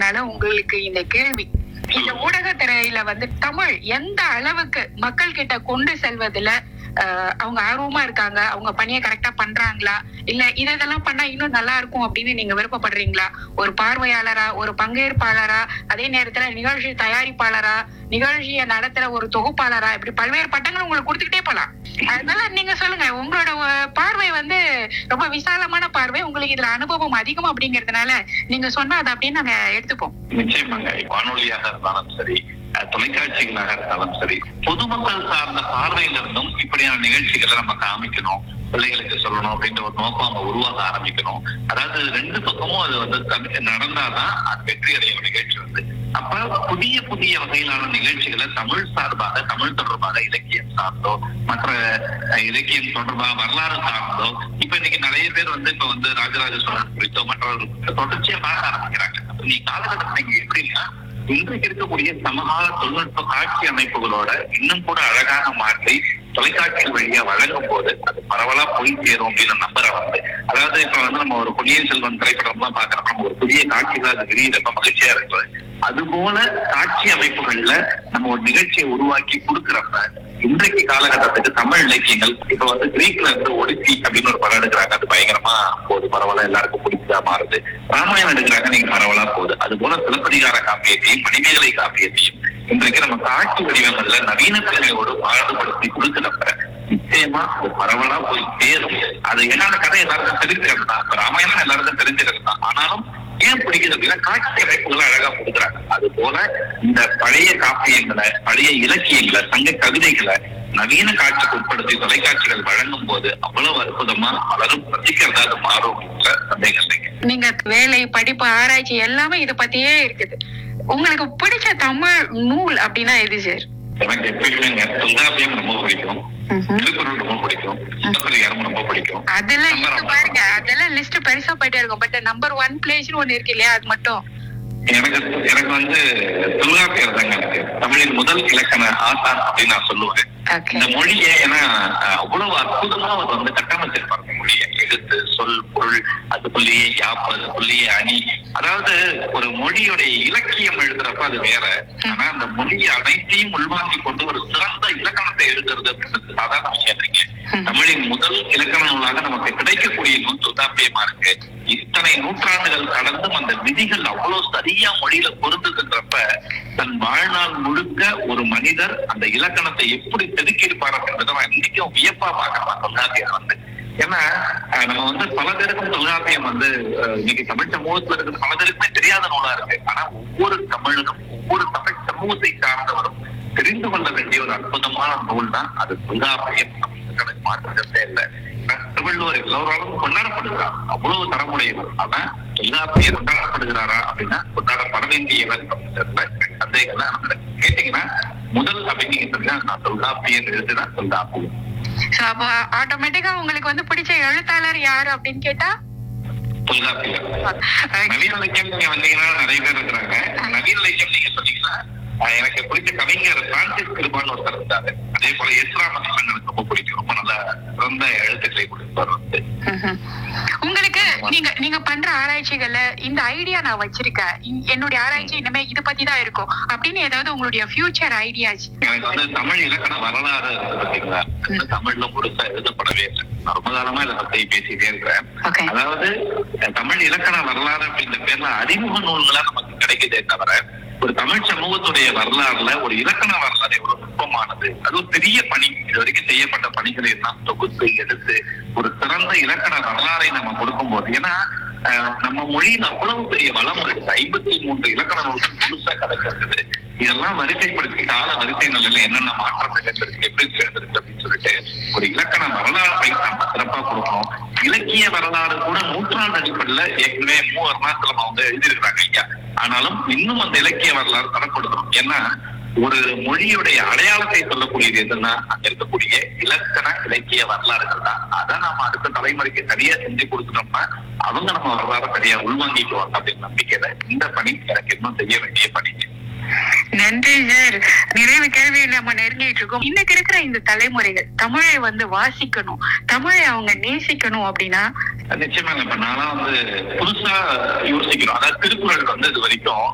அப்படிங்கறதுனால உங்களுக்கு இந்த கேள்வி இந்த ஊடகத்துறையில வந்து தமிழ் எந்த அளவுக்கு மக்கள் கிட்ட கொண்டு செல்வதுல ஆஹ், அவங்க ஆர்வமா இருக்காங்க அவங்க பணியை கரெக்டா பண்றாங்களா இல்ல இது இதெல்லாம் பண்ணா இன்னும் நல்லா இருக்கும் அப்படின்னு நீங்க விருப்பப்படுறீங்களா ஒரு பார்வையாளரா ஒரு பங்கேற்பாளரா அதே நேரத்துல நிகழ்ச்சி தயாரிப்பாளரா நிகழ்ச்சியை நடத்துற ஒரு தொகுப்பாளரா இப்படி பல்வேறு பட்டங்கள் உங்களுக்கு கொடுத்துக்கிட்டே போலாம் அதனால நீங்க சொல்லுங்க உங்களோட அஹ், பார்வை வந்து ரொம்ப விசாலமான பார்வை உங்களுக்கு இதுல அனுபவம் அதிகம் அப்படிங்கறதுனால நீங்க சொன்னா அதை அப்படியே நாங்க எடுத்துப்போம் நிச்சயமாங்க வானொலியாக இருந்தாலும் சரி அஹ், தொலைக்காட்சிகளாக இருந்தாலும் சரி பொதுமக்கள் சார்ந்த பார்வையில இருந்தும் இப்படியான நிகழ்ச்சிகளை நம்ம காமிக்கணும் பிள்ளைகளுக்கு சொல்லணும் அப்படின்ற ஒரு நோக்கம் நம்ம உருவாக்க ஆரம்பிக்கணும் அதாவது ரெண்டு பக்கமும் அது வந்து கண்- நடந்தாதான் அது வெற்றி அடையும் நிகழ்ச்சி வந்து அப்ப புதிய புதிய வகையிலான நிகழ்ச்சிகளை தமிழ் சார்பாக தமிழ் தொடர்பாக இலக்கியம் சார்ந்தோ மற்ற அஹ், இலக்கியம் தொடர்பாக வரலாறு சார்ந்தோ இப்ப இன்னைக்கு நிறைய பேர் வந்து இப்ப வந்து ராஜராஜ சோழன் குறித்தோ மற்றவர்கள் குறித்தோ தொடர்ச்சியா பார்க்க ஆரம்பிக்கிறாங்க அப்ப நீ காலகட்டத்தில் நீங்க எப்படின்னா இன்றைக்கு இருக்கக்கூடிய சமகால தொழில்நுட்ப காட்சி அமைப்புகளோட இன்னும் கூட அழகாக மாற்றி தொலைக்காட்சி வழியா வழங்கும் போது அது பரவலா போய் சேரும் அப்படின்னு நம்புற வந்து அதாவது இப்ப வந்து நம்ம ஒரு பொன்னியின் செல்வன் திரைப்படம் எல்லாம் பாக்குறோம் நம்ம ஒரு புதிய காட்சிகள் அது விரியிறப்ப மகிழ்ச்சியா இருக்குது அது போல காட்சி அமைப்புகள்ல நம்ம ஒரு நிகழ்ச்சியை உருவாக்கி கொடுக்கறப்ப இன்றைக்கு காலகட்டத்துக்கு தமிழ் இலக்கியங்கள் இப்ப வந்து கிரீக்ல இருந்து ஒடிசி அப்படின்னு ஒரு படம் எடுக்கிறாங்க அது பயங்கரமா போகுது பரவாயில்ல எல்லாருக்கும் பிடிச்சதா மாறுது ராமாயணம் எடுக்கிறாங்க நீங்க பரவலா போகுது அது போல சிலப்பதிகார காப்பியத்தையும் மணிமேகலை காப்பியத்தையும் இன்றைக்கு நம்ம காட்சி வடிவங்கள்ல நவீன கலையோடு பாடுபடுத்தி கொடுக்கிறப்ப நிச்சயமா அது பரவலா போய் சேரும் அது என்னென்ன கதை எல்லாருக்கும் தெரிஞ்சுக்கிறது தான் இப்ப ராமாயணம் எல்லாருக்கும் தெரிஞ்சுக்கிறது தான் ஆனாலும் ஏன் பிடிக்குது அப்படின்னா காட்சி அமைப்புகளை அழகா கொடுக்குறாங்க அது போல இந்த பழைய காப்பியங்களை பழைய இலக்கியங்களை சங்க கவிதைகளை நவீன காட்சிக்கு உட்படுத்தி தொலைக்காட்சிகள் வழங்கும் போது அவ்வளவு அற்புதமா பலரும் ரசிக்கிறதா அது மாறும் அப்படின்ற சந்தேகம் இல்லைங்க நீங்க வேலை படிப்பு ஆராய்ச்சி எல்லாமே இத பத்தியே இருக்குது உங்களுக்கு பிடிச்ச தமிழ் நூல் அப்படின்னா எது சார் எனக்கு எப்பயுமே தொல்காப்பியம் ரொம்ப பிடிக்கும் திருக்குறள் ரொம்ப பிடிக்கும் சிலப்பதிகாரம் ரொம்ப பிடிக்கும் அதெல்லாம் இருக்கு பாருங்க அதெல்லாம் லிஸ்ட் பெருசா போயிட்டே இருக்கும் பட் நம்பர் ஒன் பிளேஸ்னு ஒண்ணு இருக்கு இல்லையா அது மட்டும் எனக்கு எனக்கு வந்து தொல்காப்பியர் தாங்க எனக்கு தமிழின் முதல் இலக்கண ஆசான் அப்படின்னு நான் சொல்லுவேன் ஓகே இந்த மொழியை ஏன்னா அஹ், அவ்வளவு அற்புதமா அவர் வந்து கட்டமைச்சிருப்பாங்க மொழியை எழுத்து சொல் பொருள் அதுக்குள்ளேயே யாப்பு அதுக்குள்ளேயே அணி அதாவது ஒரு மொழியுடைய இலக்கியம் எழுதுறப்ப அது வேற ஆனா அந்த மொழியை அனைத்தையும் உள்வாங்கி கொண்டு ஒரு சிறந்த இலக்கணத்தை எழுதுறது அப்படின்றது சாதாரண விஷயம் இல்லைங்க தமிழின் முதல் இலக்கண நூலாக நமக்கு கிடைக்கக்கூடிய நூல் தொல்காப்பியமா இருக்கு இத்தனை நூற்றாண்டுகள் கடந்தும் அந்த விதிகள் அவ்வளவு சரியா மொழியில பொருந்துகின்றப்ப தன் வாழ்நாள் முழுக்க ஒரு மனிதர் அந்த இலக்கணத்தை எப்படி செதுக்கி இருப்பார் அப்படின்றத நான் இன்னைக்கும் வியப்பா பார்க்கலாம் தொல்காப்பியம் வந்து ஏன்னா அஹ், நம்ம வந்து பல பேருக்கும் தொல்காப்பியம் வந்து அஹ், இன்னைக்கு தமிழ் சமூகத்துல இருக்கிற பல பேருக்குமே தெரியாத நூலா இருக்கு ஆனா ஒவ்வொரு தமிழனும் ஒவ்வொரு தமிழ் சமூகத்தை சார்ந்தவரும் தெரிந்து கொள்ள வேண்டிய ஒரு அற்புதமான நூல் தான் அது தொல்காப்பியம் எனக்கு மாற்றமே இல்லை திருவள்ளுவர் எல்லோராலும் கொண்டாடப்படுகிறார் அவ்வளவு தரமுடையவர் ஆனா தொல்காப்பியர் கொண்டாடப்படுகிறாரா அப்படின்னா கொண்டாடப்பட வேண்டியவர் அப்படின்றதுல சந்தேகம் தான் நமக்கு கேட்டீங்கன்னா முதல் அப்படின்னு நீங்க சொன்னா நான் தொல்காப்பியர் எழுதுனா தொல்காப்பியம் சோ அப்போ ஆட்டோமேட்டிக்கா உங்களுக்கு வந்து பிடிச்ச எழுத்தாளர் யாரு அப்படின்னு கேட்டா தொல்காப்பியர் Okay. நவீன இலக்கியம் நீங்க வந்தீங்கன்னா நிறைய பேர் இருக்கிறாங்க நவீன இலக்கியம் நீங்க சொன்னீங்கன்னா அஹ், எனக்கு பிடிச்ச கவிஞர் பிரான்சிஸ் கிருபான்னு ஒருத்தர் இருந்தாரு அதே போல எஸ் ராமகிருஷ்ணன் எனக்கு ரொம்ப பிடிக்கும் ரொம்ப நல்ல சிறந்த எழுத்துக்களை கொடுப்பார் வந்து ம்ஹும். உங்களுக்கு நீங்க நீங்க பண்ற ஆராய்ச்சிகள்ல இந்த ஐடியா நான் வச்சிருக்கேன் இ- என்னுடைய ஆராய்ச்சி இனிமே இது பத்தி தான் இருக்கும் அப்படின்னு ஏதாவது உங்களுடைய ஃபியூச்சர் ஐடியாஸ் எனக்கு வந்து தமிழ் இலக்கண வரலாறு இருக்கு பாத்தீங்களா அது தமிழ்ல முழுசா எழுதப்படவே இல்லை நான் ரொம்ப காலமா இதை பத்தி பேசிட்டே இருக்கிறேன் ஓகே அதாவது அஹ், தமிழ் இலக்கண வரலாறு அப்படின்ற பேர்ல அறிமுக நூல்களா நமக்கு கிடைக்குதே தவிர ஒரு தமிழ் சமூகத்துடைய வரலாறுல ஒரு இலக்கண வரலாறு எவ்வளவு நுட்பமானது அது ஒரு பெரிய பணி இது வரைக்கும் செய்யப்பட்ட பணிகளை எல்லாம் தொகுத்து எடுத்து ஒரு சிறந்த இலக்கண வரலாறை நம்ம கொடுக்கும்போது ஏன்னா அஹ், நம்ம மொழியில் அவ்வளவு பெரிய வளம் இருக்கு ஐம்பத்தி மூன்று இலக்கண நூல்கள் முழுசா கிடக்கிறது இதெல்லாம் வரிசைப்படுத்தி கால வரிசை நிலையில என்னென்ன மாற்றம் நிகழ்ந்திருக்கு எப்படி சேர்ந்திருக்கு அப்படின்னு சொல்லிட்டு ஒரு இலக்கண வரலாறை நம்ம சிறப்பா கொடுக்கணும் இலக்கிய வரலாறு கூட நூற்றாண்டு அடிப்படையில ஏற்கனவே மூ அருணாச்சலம் அவங்க எழுதியிருக்கிறாங்க ஐயா ஆனாலும் இன்னும் அந்த இலக்கிய வரலாறு தரப்படுத்தணும் ஏன்னா ஒரு மொழியுடைய அடையாளத்தை சொல்லக்கூடியது எதுன்னா அங்க இருக்கக்கூடிய இலக்கண இலக்கிய வரலாறுகள் தான் அதை நாம அடுத்த தலைமுறைக்கு சரியா செஞ்சு கொடுக்கணும்னா அவங்க நம்ம வரலாறு சரியா உள்வாங்கிக்குவாங்க அப்படின்னு நம்பிக்கையில இந்த பணி எனக்கு இன்னும் செய்ய வேண்டிய பணி நன்றி சார் நிறைவு கேள்வியை நம்ம நெருங்கிட்டு இருக்கோம் இன்னைக்கு இருக்கிற இந்த தலைமுறைகள் தமிழை வந்து வாசிக்கணும் தமிழை அவங்க நேசிக்கணும் அப்படின்னா நிச்சயமா இப்ப நானா வந்து புதுசா யோசிக்கிறோம் அதாவது திருக்குறள் வந்து இது வரைக்கும்